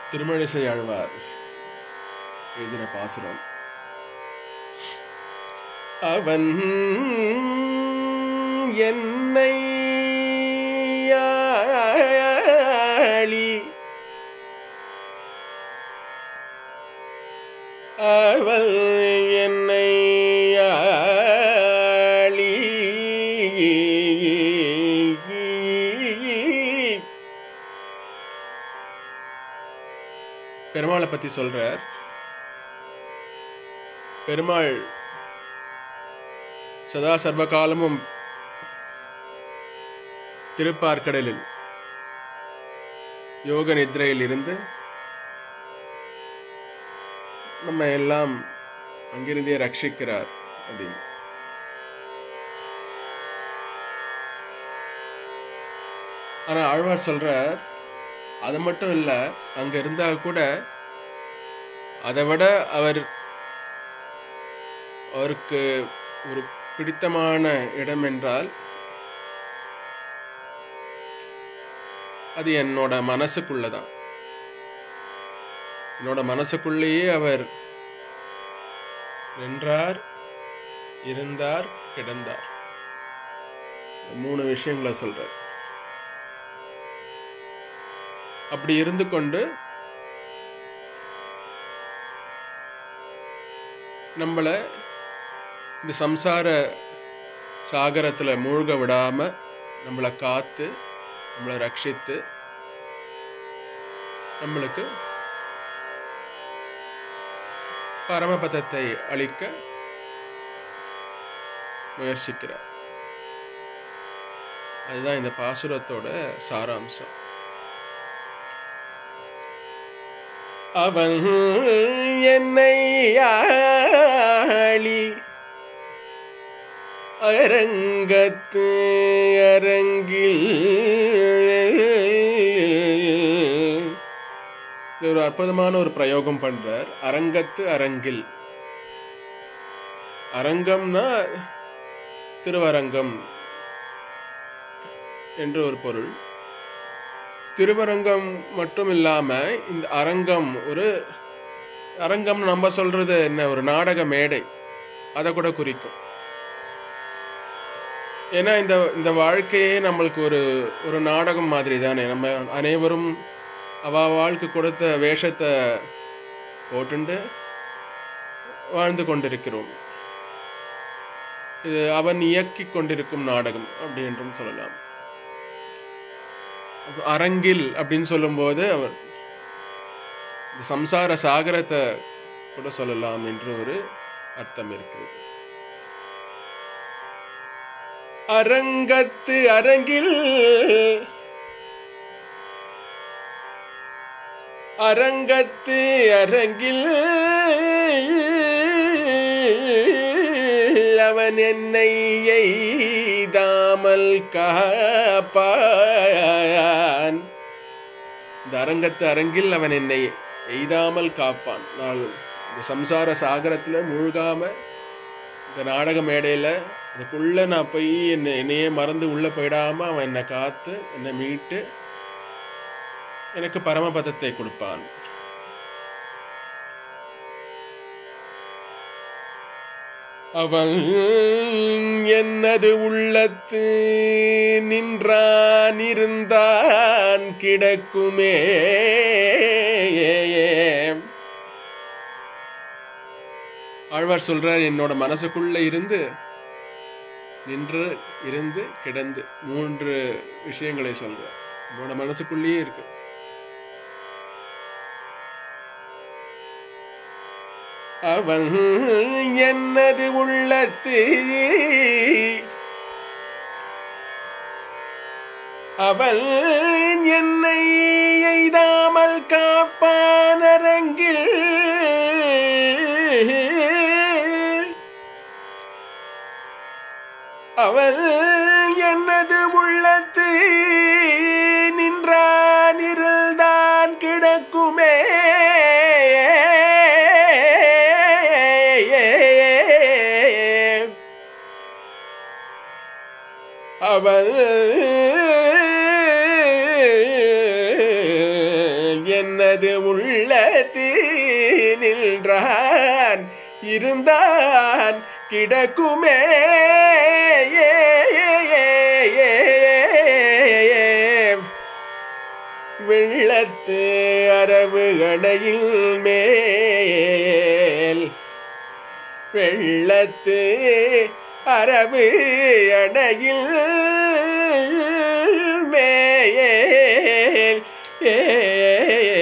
திருமழிசை ஆழ்வார் எழுதின பாசுரம் அவன் என்னை யாழி அவள் என்னை யாழி பெருமாளை பத்தி சொல்றார் பெருமாள் சதா சர்வகாலமும் திருப்பார்க்கடலில் யோக நித்ரையில் இருந்து நம்ம எல்லாம் அங்கிருந்தே ரட்சிக்கிறார் அப்படின்னு ஆனா ஆழ்வார் சொல்றார் அது மட்டும் இல்ல அங்க இருந்தா கூட அதை விட அவர் அவருக்கு ஒரு பிடித்தமான இடம் என்றால் அது என்னோட மனசுக்குள்ளதான் என்னோட மனசுக்குள்ளேயே அவர் நின்றார் இருந்தார் கிடந்தார் மூணு விஷயங்களை சொல்றார் அப்படி இருந்து கொண்டு நம்மள இந்த சம்சார சாகரத்துல மூழ்க விடாம நம்மளை காத்து நம்மளை ரட்சித்து நம்மளுக்கு பரமபதத்தை அளிக்க முயற்சிக்கிறார் அதுதான் இந்த பாசுரத்தோட சாராம்சம் அவன் என்னை ஆளி அரங்கத்து அரங்கில் இது ஒரு அற்புதமான ஒரு பிரயோகம் பண்றார் அரங்கத்து அரங்கில் அரங்கம்னா திருவரங்கம் என்று ஒரு பொருள் திருவரங்கம் மட்டும் இல்லாம இந்த அரங்கம் ஒரு அரங்கம் நம்ம சொல்றது என்ன ஒரு நாடக மேடை அதை கூட குறிக்கும் ஏன்னா இந்த இந்த வாழ்க்கையே நம்மளுக்கு ஒரு ஒரு நாடகம் மாதிரி தானே நம்ம அனைவரும் அவ வாழ்க்கை கொடுத்த வேஷத்தை போட்டுண்டு வாழ்ந்து கொண்டிருக்கிறோம் இது அவன் இயக்கி கொண்டிருக்கும் நாடகம் அப்படி என்றும் சொல்லலாம் அரங்கில் அப்படின்னு சொல்லும்போது அவர் இந்த சம்சார சாகரத்தை கூட சொல்லலாம் என்று ஒரு அர்த்தம் இருக்கிறது அரங்கத்து அரங்கில் அரங்கத்து அரங்கில் அவன் என்னை எய்தாமல் காப்பான் இந்த அரங்கத்து அரங்கில் அவன் என்னை எய்தாமல் காப்பான் நான் இந்த சம்சார சாகரத்துல மூழ்காம இந்த நாடக மேடையில அதுக்குள்ள நான் போய் என்னை என்னையே மறந்து உள்ள போயிடாம அவன் என்னை காத்து என்னை மீட்டு எனக்கு பரமபதத்தை கொடுப்பான் அவன் என்னது உள்ளத்து நின்றான் இருந்தான் கிடக்குமே ஆழ்வார் சொல்றார் என்னோட மனசுக்குள்ள இருந்து நின்று இருந்து கிடந்து மூன்று விஷயங்களை சொல்றார் என்னோட மனசுக்குள்ளேயே இருக்கு அவன் என்னது உள்ளத்து அவன் என்னை எய்தாமல் காப்பானரங்கில் அவன் என்னது உள்ளத்து நின்றான் இருந்தான் கிடக்குமே அவன் இருந்தான் கிடக்குமே வெள்ளத்து அரவு அணையில் மேல் வெள்ளத்து அரவு அணையில் மேல் ஏ